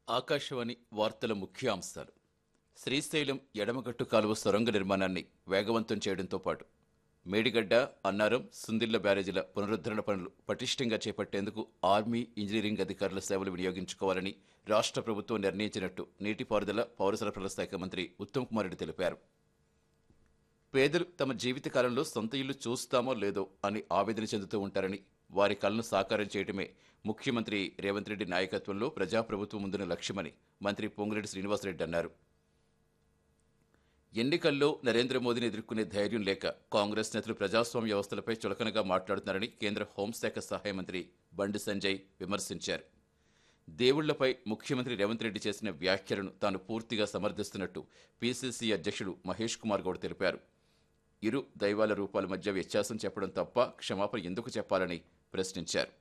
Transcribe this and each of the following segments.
ఆకాశవాణి వార్తల ముఖ్యాంశాలు శ్రీశైలం ఎడమగట్టు కాలువ సొరంగ నిర్మాణాన్ని వేగవంతం చేయడంతో పాటు మేడిగడ్డ అన్నారం సుందిళ్ల బ్యారేజీల పునరుద్ధరణ పనులు పటిష్టంగా చేపట్టేందుకు ఆర్మీ ఇంజనీరింగ్ అధికారుల సేవలు వినియోగించుకోవాలని రాష్ట్ర ప్రభుత్వం నిర్ణయించినట్టు నీటిపారుదల పౌర సరఫరాల శాఖ మంత్రి ఉత్తమ్ కుమార్ రెడ్డి తెలిపారు పేదలు తమ జీవితకాలంలో సొంత ఇల్లు చూస్తామో లేదో అని ఆవేదన చెందుతూ ఉంటారని వారి కలను సాకారం చేయడమే ముఖ్యమంత్రి రేవంత్ రెడ్డి నాయకత్వంలో ప్రజాప్రభుత్వం ముందున్న లక్ష్యమని మంత్రి పొంగులేటి శ్రీనివాసరెడ్డి అన్నారు ఎన్నికల్లో నరేంద్ర మోదీని ఎదుర్కొనే ధైర్యం లేక కాంగ్రెస్ నేతలు ప్రజాస్వామ్య వ్యవస్థలపై చులకనగా మాట్లాడుతున్నారని కేంద్ర హోంశాఖ సహాయ మంత్రి బండి సంజయ్ విమర్శించారు దేవుళ్లపై ముఖ్యమంత్రి రేవంత్ రెడ్డి చేసిన వ్యాఖ్యలను తాను పూర్తిగా సమర్థిస్తున్నట్టు పీసీసీ అధ్యక్షుడు మహేష్ కుమార్ గౌడ్ తెలిపారు ఇరు దైవాల రూపాల మధ్య వ్యత్యాసం చెప్పడం తప్ప క్షమాపణ ఎందుకు చెప్పాలని ప్రశ్నించారు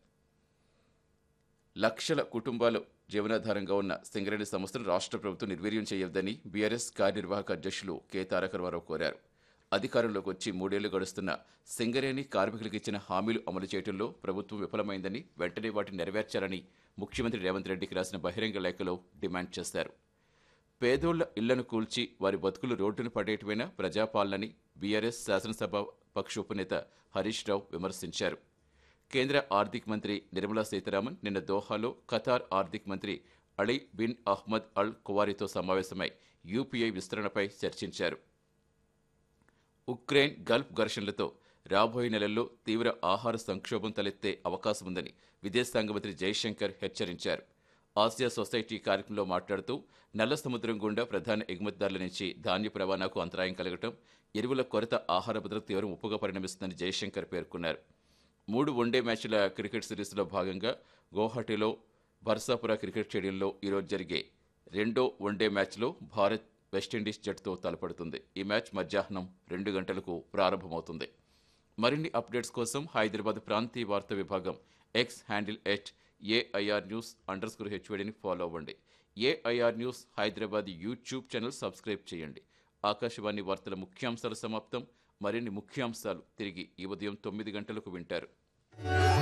లక్షల కుటుంబాలు జీవనాధారంగా ఉన్న సింగరేణి సంస్థను రాష్ట్ర ప్రభుత్వం నిర్వీర్యం చేయొద్దని బీఆర్ఎస్ కార్యనిర్వాహక అధ్యక్షులు కె తారక రామారావు కోరారు అధికారంలోకి వచ్చి మూడేళ్లు గడుస్తున్న సింగరేణి కార్మికులకు ఇచ్చిన హామీలు అమలు చేయడంలో ప్రభుత్వం విఫలమైందని వెంటనే వాటిని నెరవేర్చాలని ముఖ్యమంత్రి రేవంత్ రెడ్డికి రాసిన బహిరంగ లేఖలో డిమాండ్ చేశారు పేదోళ్ల ఇళ్లను కూల్చి వారి బతుకులు రోడ్డును పడేయటమేనా ప్రజాపాలనని బీఆర్ఎస్ శాసనసభ పక్ష ఉపనేత హరీష్ రావు విమర్శించారు కేంద్ర ఆర్థిక మంత్రి నిర్మలా సీతారామన్ నిన్న దోహాలో ఖతార్ ఆర్థిక మంత్రి అలీ బిన్ అహ్మద్ అల్ కువారితో సమావేశమై యూపీఐ విస్తరణపై చర్చించారు ఉక్రెయిన్ గల్ఫ్ ఘర్షణలతో రాబోయే నెలల్లో తీవ్ర ఆహార సంక్షోభం తలెత్తే అవకాశం ఉందని విదేశాంగ మంత్రి జైశంకర్ హెచ్చరించారు ఆసియా సొసైటీ కార్యక్రమంలో మాట్లాడుతూ నల్ల సముద్రం గుండా ప్రధాన ఎగుమతిదారుల నుంచి ధాన్యపు రవాణాకు అంతరాయం కలగటం ఎరువుల కొరత ఆహార భద్రత తీవ్ర ముప్పుగా పరిణమిస్తుందని జైశంకర్ పేర్కొన్నారు మూడు వన్డే మ్యాచ్ల క్రికెట్ సిరీస్లో భాగంగా గౌహటిలో బర్సాపుర క్రికెట్ స్టేడియంలో ఈరోజు జరిగే రెండో వన్డే మ్యాచ్లో భారత్ వెస్టిండీస్ జట్టుతో తలపడుతుంది ఈ మ్యాచ్ మధ్యాహ్నం రెండు గంటలకు ప్రారంభమవుతుంది మరిన్ని అప్డేట్స్ కోసం హైదరాబాద్ ప్రాంతీయ వార్తా విభాగం X handle at AIR news underscore హెచ్వడిని ఫాలో అవ్వండి AIR news Hyderabad YouTube channel subscribe చేయండి ఆకాశవాణి వార్తల ముఖ్యాంశాలు సమాప్తం మరిన్ని ముఖ్యాంశాలు తిరిగి ఈ ఉదయం తొమ్మిది గంటలకు వింటారు